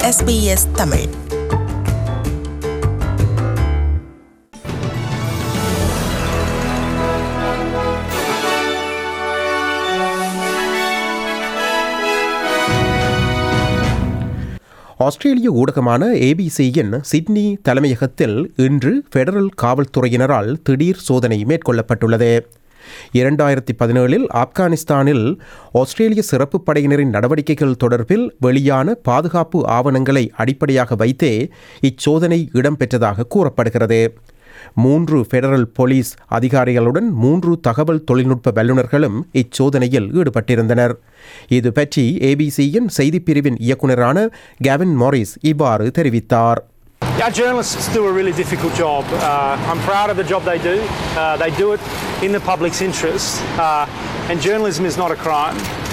SBS Tamil ஆஸ்திரேலிய ஊடகமான ஏபிசியின் சிட்னி தலைமையகத்தில் இன்று ஃபெடரல் காவல்துறையினரால் திடீர் சோதனை மேற்கொள்ளப்பட்டுள்ளது இரண்டாயிரத்தி பதினேழில் ஆப்கானிஸ்தானில் ஆஸ்திரேலிய சிறப்பு படையினரின் நடவடிக்கைகள் தொடர்பில் வெளியான பாதுகாப்பு ஆவணங்களை அடிப்படையாக வைத்தே இச்சோதனை இடம்பெற்றதாக கூறப்படுகிறது மூன்று ஃபெடரல் போலீஸ் அதிகாரிகளுடன் மூன்று தகவல் தொழில்நுட்ப வல்லுநர்களும் இச்சோதனையில் ஈடுபட்டிருந்தனர் இது பற்றி ஏபிசியின் செய்திப் பிரிவின் இயக்குநரான கேவின் மாரிஸ் இவ்வாறு தெரிவித்தார் Our journalists do a really difficult job. Uh, I'm proud of the job they do. Uh, they do it in the public's interest, uh, and journalism is not a crime.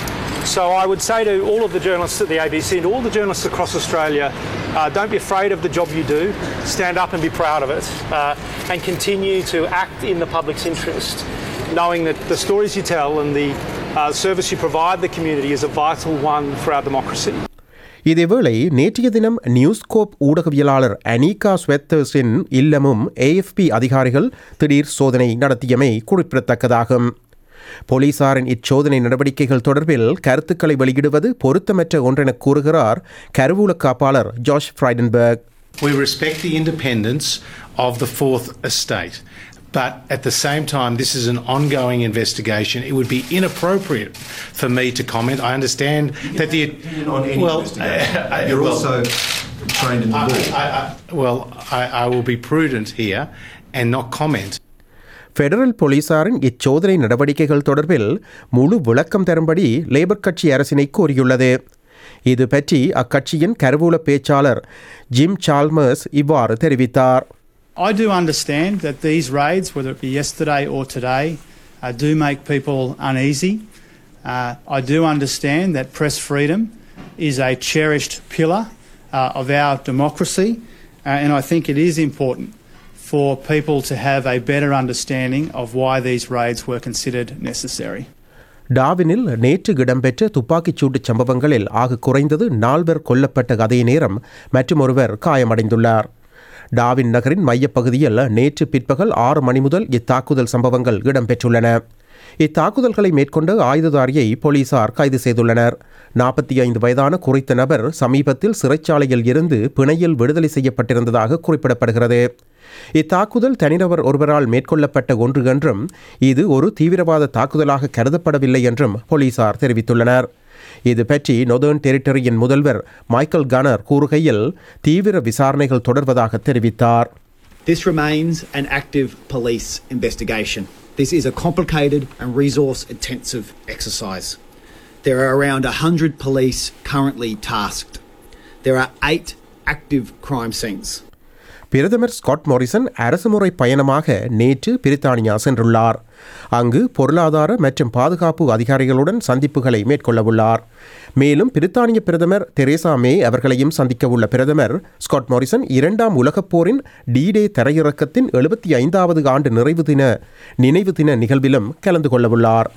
So I would say to all of the journalists at the ABC and all the journalists across Australia, uh, don't be afraid of the job you do. Stand up and be proud of it, uh, and continue to act in the public's interest, knowing that the stories you tell and the uh, service you provide the community is a vital one for our democracy. இதேவேளை நேற்றைய தினம் நியூஸ்கோப் ஊடகவியலாளர் அனீகா ஸ்வெத்தர்ஸின் இல்லமும் AFP அதிகாரிகள் திடீர் சோதனை நடத்தியமை குறிப்பிடத்தக்கதாகும் போலீசாரின் இச்சோதனை நடவடிக்கைகள் தொடர்பில் கருத்துக்களை வெளியிடுவது பொருத்தமற்ற ஒன்றென கூறுகிறார் கருவூல காப்பாளர் Josh Frydenberg We respect the independence of the Fourth Estate. But at the same time, this is an ongoing investigation. It would be inappropriate for me to comment. I understand that the on any well, investigation. I- I- You're well, also trained in the I, law. I, I, well, I, I will be prudent here and not comment. Federal போலீசாரின் இச்சோதனை நடவடிக்கைகள் தொடர்பில் முழு விளக்கம் தரும்படி labour கட்சி அரசினை கோரியுள்ளது இது பற்றி அக்கட்சியின் கருவூல பேச்சாளர் ஜிம் சால்மர்ஸ் இவ்வாறு தெரிவித்தார் I do understand that these raids, whether it be yesterday or today, uh, do make people uneasy. Uh, I do understand that press freedom is a cherished pillar uh, of our democracy, uh, and I think it is important for people to have a better understanding of why these raids were considered necessary. டாவினில் நேற்று இடம்பெற்ற துப்பாக்கிச் சூட்டுச் சம்பவங்களில் ஆக குறைந்தது நால்வர் கொல்லப்பட்ட அதே நேரம் மற்றும் ஒருவர் காயமடைந்துள்ளார் டாவின் நகரின் மையப்பகுதியில் நேற்று பிற்பகல் ஆறு மணி முதல் இத்தாக்குதல் சம்பவங்கள் இடம்பெற்றுள்ளன இத்தாக்குதல்களை மேற்கொண்ட ஆயுததாரியை போலீசார் கைது செய்துள்ளனர் நாற்பத்தி ஐந்து வயதான குறித்த நபர் சமீபத்தில் சிறைச்சாலையில் இருந்து பிணையில் விடுதலை செய்யப்பட்டிருந்ததாக குறிப்பிடப்படுகிறது இத்தாக்குதல் தனிநபர் ஒருவரால் மேற்கொள்ளப்பட்ட ஒன்று என்றும் இது ஒரு தீவிரவாத தாக்குதலாக கருதப்படவில்லை என்றும் போலீசார் தெரிவித்துள்ளனர் இது பற்றி நொதர்ன் டெரிட்டரியின் முதல்வர் மைக்கேல் கனர் கூறுகையில் தீவிர விசாரணைகள் தொடர்வதாக தெரிவித்தார் This remains an active police investigation. This is a complicated and resource intensive exercise. There are around 100 police currently tasked. There are eight active crime scenes. பிரதமர் ஸ்காட் மோரிசன் அரசுமுறை பயணமாக நேற்று பிரித்தானியா சென்றுள்ளார் அங்கு பொருளாதார மற்றும் பாதுகாப்பு அதிகாரிகளுடன் சந்திப்புகளை மேற்கொள்ளவுள்ளார் மேலும் பிரித்தானிய பிரதமர் தெரேசா மே அவர்களையும் சந்திக்கவுள்ள பிரதமர் ஸ்காட் மோரிசன் இரண்டாம் உலகப் போரின் டீடே தரையிறக்கத்தின் எழுபத்தி ஐந்தாவது ஆண்டு நிறைவு தின நினைவு தின நிகழ்விலும் கலந்து கொள்ளவுள்ளார்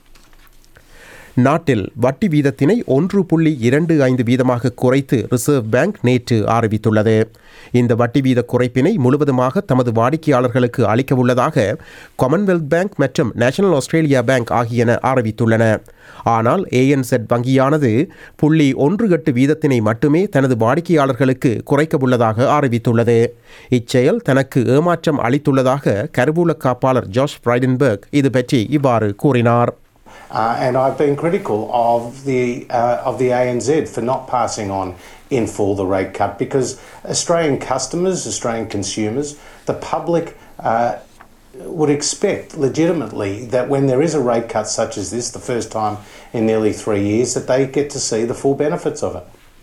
நாட்டில் வட்டி வீதத்தினை ஒன்று புள்ளி இரண்டு ஐந்து வீதமாக குறைத்து ரிசர்வ் பேங்க் நேற்று அறிவித்துள்ளது இந்த வட்டி வீத குறைப்பினை முழுவதுமாக தமது வாடிக்கையாளர்களுக்கு அளிக்க உள்ளதாக காமன்வெல்த் பேங்க் மற்றும் நேஷனல் ஆஸ்திரேலியா பேங்க் ஆகியன அறிவித்துள்ளன ஆனால் ஏஎன்செட் வங்கியானது புள்ளி ஒன்று எட்டு வீதத்தினை மட்டுமே தனது வாடிக்கையாளர்களுக்கு குறைக்க உள்ளதாக அறிவித்துள்ளது இச்செயல் தனக்கு ஏமாற்றம் அளித்துள்ளதாக கருவூல காப்பாளர் ஜாஷ் ஃப்ரைடன்பர்க் இது பற்றி இவ்வாறு கூறினார் Uh, and I've been critical of the uh, of the ANZ for not passing on in full the rate cut because Australian customers, Australian consumers, the public uh, would expect legitimately that when there is a rate cut such as this, the first time in nearly three years, that they get to see the full benefits of it.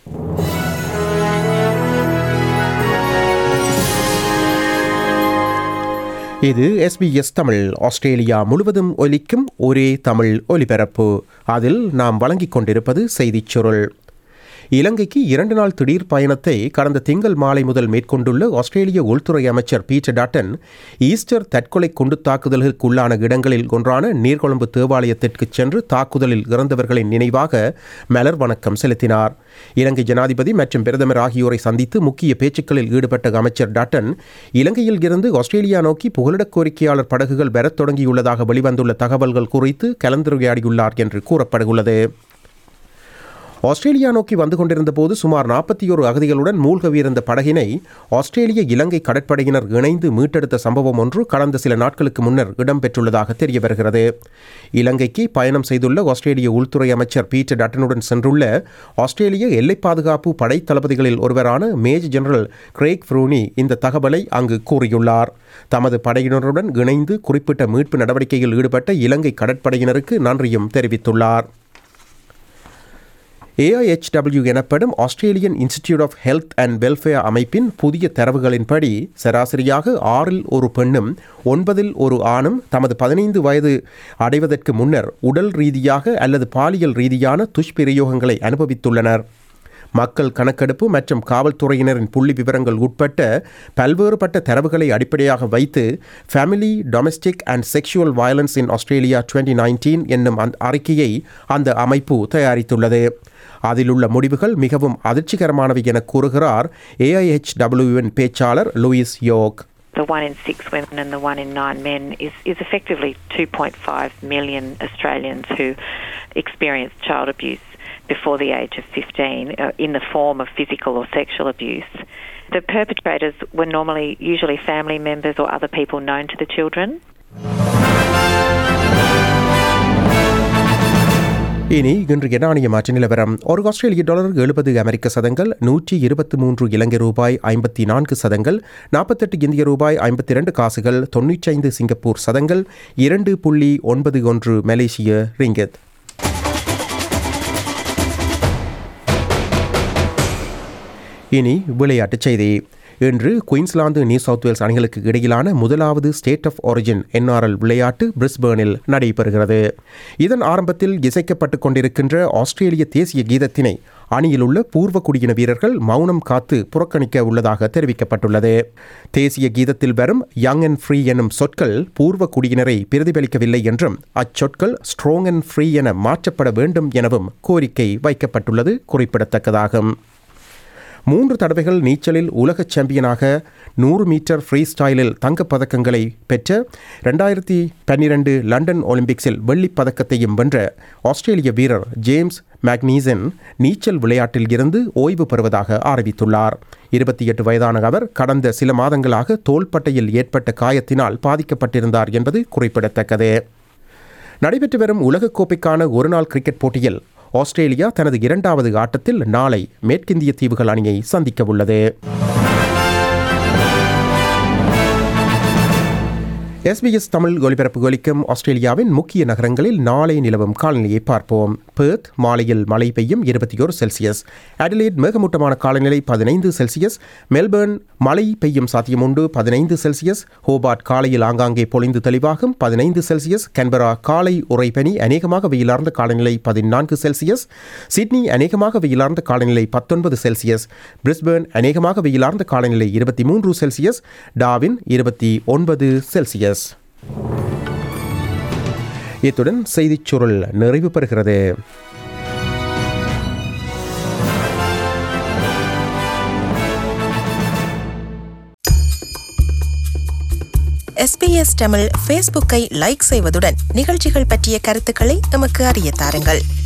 இது SBS Tamil Australia முழுவதும் ஒலிக்கும் ஒரே தமிழ் ஒலிபரப்பு அதில் நாம் வழங்கிக் கொண்டிருப்பது செய்திச் சுருள் இலங்கைக்கு இரண்டு நாள் திடீர் பயணத்தை கடந்த திங்கள் மாலை முதல் மேற்கொண்டுள்ள ஆஸ்திரேலிய உள்துறை அமைச்சர் பீட்டர் டாட்டன் ஈஸ்டர் தற்கொலை குண்டு தாக்குதல்களுக்குள்ளான இடங்களில் ஒன்றான நீர்கொழும்பு தேவாலயத்திற்கு சென்று தாக்குதலில் இறந்தவர்களின் நினைவாக மலர் வணக்கம் செலுத்தினார் இலங்கை ஜனாதிபதி மற்றும் பிரதமர் ஆகியோரை சந்தித்து முக்கிய பேச்சுக்களில் ஈடுபட்ட அமைச்சர் டாட்டன் இலங்கையில் இருந்து ஆஸ்திரேலியா நோக்கி புகலிடக் கோரிக்கையாளர் படகுகள் வரத் தொடங்கியுள்ளதாக வெளிவந்துள்ள தகவல்கள் குறித்து கலந்துரையாடியுள்ளார் என்று கூறப்படுகிறது ஆஸ்திரேலியா நோக்கி வந்து கொண்டிருந்த போது சுமார் நாற்பத்தி ஒரு அகதிகளுடன் மூழ்கவியிருந்த படகினை ஆஸ்திரேலிய இலங்கை கடற்படையினர் இணைந்து மீட்டெடுத்த சம்பவம் ஒன்று கடந்த சில நாட்களுக்கு முன்னர் இடம்பெற்றுள்ளதாக தெரிய வருகிறது இலங்கைக்கு பயணம் செய்துள்ள ஆஸ்திரேலிய உள்துறை அமைச்சர் பீட்டர் டட்டனுடன் சென்றுள்ள ஆஸ்திரேலிய எல்லை பாதுகாப்பு படை தளபதிகளில் ஒருவரான மேஜர் ஜெனரல் கிரேக் ஃப்ரூனி இந்த தகவலை அங்கு கூறியுள்ளார் தமது படையினருடன் இணைந்து குறிப்பிட்ட மீட்பு நடவடிக்கையில் ஈடுபட்ட இலங்கை கடற்படையினருக்கு நன்றியும் தெரிவித்துள்ளார் ஏஐஹெச்டபிள்யூ எனப்படும் Australian Institute of Health and Welfare அமைப்பின் புதிய தரவுகளின்படி சராசரியாக ஆறில் ஒரு பெண்ணும் ஒன்பதில் ஒரு ஆணும் தமது பதினைந்து வயது அடைவதற்கு முன்னர் உடல் ரீதியாக அல்லது பாலியல் ரீதியான துஷ்பிரயோகங்களை அனுபவித்துள்ளனர் மக்கள் கணக்கெடுப்பு மற்றும் காவல்துறையினரின் புள்ளி விவரங்கள் உட்பட்ட பல்வேறுபட்ட தரவுகளை அடிப்படையாக வைத்து family domestic and sexual violence in Australia twenty nineteen என்னும் அந்த அறிக்கையை அந்த அமைப்பு தயாரித்துள்ளது அதிலுள்ள முடிவுகள் மிகவும் அதிர்ச்சிகரமானவை என கூறுகிறார் ஏஐஹெச்டபிள்யூவின் பேச்சாளர் Louise York the one in six women and the one in nine men is, is effectively 2.5 million Australians who experience child abuse before the age of 15 uh, in the form of physical or sexual abuse. The perpetrators were normally usually family members or other people known to the children. இனி இன்றைய நாணய மாற்று நிலவரம் ஒரு ஆஸ்திரேலிய dollar எழுபது அமெரிக்க சதங்கள் நூற்றி இருபத்தி மூன்று இலங்கை ரூபாய் ஐம்பத்தி நான்கு சதங்கள் நாற்பத்தெட்டு இந்திய ரூபாய் ஐம்பத்தி இரண்டு காசுகள் தொன்னூற்றி சிங்கப்பூர் சதங்கள் இரண்டு புள்ளி ஒன்பது ஒன்று மலேசிய ரிங்கத் இனி விளையாட்டுச் செய்தி இன்று குயின்ஸ்லாந்து நியூ சவுத் வேல்ஸ் அணிகளுக்கு இடையிலான முதலாவது ஸ்டேட் ஆஃப் ஒரிஜின் என்ஆர்எல் விளையாட்டு பிரிஸ்பேர்னில் நடைபெறுகிறது இதன் ஆரம்பத்தில் இசைக்கப்பட்டுக் கொண்டிருக்கின்ற ஆஸ்திரேலிய தேசிய கீதத்தினை அணியிலுள்ள பூர்வ குடியின வீரர்கள் மௌனம் காத்து புறக்கணிக்க உள்ளதாக தெரிவிக்கப்பட்டுள்ளது தேசிய கீதத்தில் வரும் யங் அண்ட் ஃப்ரீ எனும் சொற்கள் பூர்வ குடியினரை பிரதிபலிக்கவில்லை என்றும் அச்சொற்கள் ஸ்ட்ராங் அண்ட் ஃப்ரீ என மாற்றப்பட வேண்டும் எனவும் கோரிக்கை வைக்கப்பட்டுள்ளது குறிப்பிடத்தக்கதாகும் மூன்று தடவைகள் நீச்சலில் உலக சாம்பியனாக நூறு மீட்டர் ஃப்ரீ ஸ்டைலில் தங்கப்பதக்கங்களை பெற்ற ரெண்டாயிரத்தி பன்னிரண்டு லண்டன் ஒலிம்பிக்ஸில் வெள்ளிப் பதக்கத்தையும் வென்ற ஆஸ்திரேலிய வீரர் ஜேம்ஸ் மேக்னீசன் நீச்சல் விளையாட்டில் இருந்து ஓய்வு பெறுவதாக அறிவித்துள்ளார் இருபத்தி எட்டு வயதான அவர் கடந்த சில மாதங்களாக தோள்பட்டையில் ஏற்பட்ட காயத்தினால் பாதிக்கப்பட்டிருந்தார் என்பது குறிப்பிடத்தக்கது நடைபெற்று வரும் உலகக்கோப்பைக்கான ஒருநாள் கிரிக்கெட் போட்டியில் ஆஸ்திரேலியா தனது இரண்டாவது ஆட்டத்தில் நாளை மேற்கிந்திய தீவுகள் அணியை சந்திக்க உள்ளது எஸ்பிஎஸ் தமிழ் ஒலிபரப்பு ஒலிக்கும் ஆஸ்திரேலியாவின் முக்கிய நகரங்களில் நாளை நிலவும் காலநிலையை பார்ப்போம் பெர்த் மாலையில் மழை பெய்யும் இருபத்தி ஒரு செல்சியஸ் அடிலேட் மேகமூட்டமான காலநிலை பதினைந்து செல்சியஸ் மெல்பர்ன் மழை பெய்யும் சாத்தியம் உண்டு பதினைந்து செல்சியஸ் ஹோபார்ட் காலையில் ஆங்காங்கே பொழிந்து தெளிவாகும் பதினைந்து செல்சியஸ் கன்பரா காலை உறைபனி அநேகமாக வெயிலார்ந்த காலநிலை பதினான்கு செல்சியஸ் சிட்னி அநேகமாக வெயிலார்ந்த காலநிலை பத்தொன்பது செல்சியஸ் பிரிஸ்பேர்ன் அநேகமாக வெயிலார்ந்த காலநிலை இருபத்தி மூன்று செல்சியஸ் டாவின் இருபத்தி ஒன்பது செல்சியஸ் இத்துடன் செய்திச் சுருள் நிறைவு பெறுகிறது எஸ்பிஎஸ் தமிழ் ஃபேஸ்புக்கை லைக் செய்வதுடன் நிகழ்ச்சிகள் பற்றிய கருத்துக்களை எமக்கு அறிய தாருங்கள்